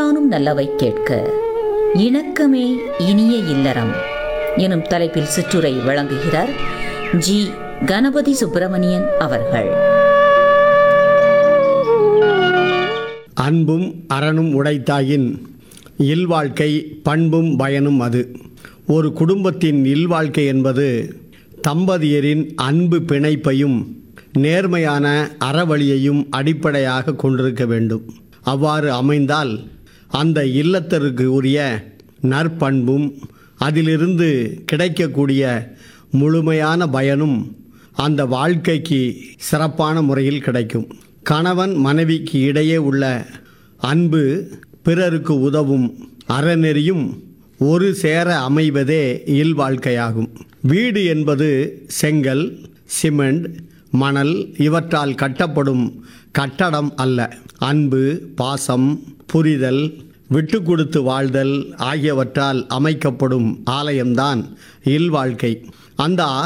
எனைத்தானும் நல்லவை கேட்க இணக்கமே இனிய இல்லறம் எனும் தலைப்பில் சிற்றுரை வழங்குகிறார் ஜி கணபதி சுப்பிரமணியன் அவர்கள் அன்பும் அறனும் உடைத்தாயின் இல்வாழ்க்கை பண்பும் பயனும் அது ஒரு குடும்பத்தின் இல்வாழ்க்கை என்பது தம்பதியரின் அன்பு பிணைப்பையும் நேர்மையான அறவழியையும் அடிப்படையாக கொண்டிருக்க வேண்டும் அவ்வாறு அமைந்தால் அந்த இல்லத்தருக்கு உரிய நற்பண்பும் அதிலிருந்து கிடைக்கக்கூடிய முழுமையான பயனும் அந்த வாழ்க்கைக்கு சிறப்பான முறையில் கிடைக்கும் கணவன் மனைவிக்கு இடையே உள்ள அன்பு பிறருக்கு உதவும் அறநெறியும் ஒரு சேர அமைவதே இல்வாழ்க்கையாகும் வீடு என்பது செங்கல் சிமெண்ட் மணல் இவற்றால் கட்டப்படும் கட்டடம் அல்ல அன்பு பாசம் புரிதல் விட்டு கொடுத்து வாழ்தல் ஆகியவற்றால் அமைக்கப்படும் ஆலயம்தான் இல்வாழ்க்கை அந்த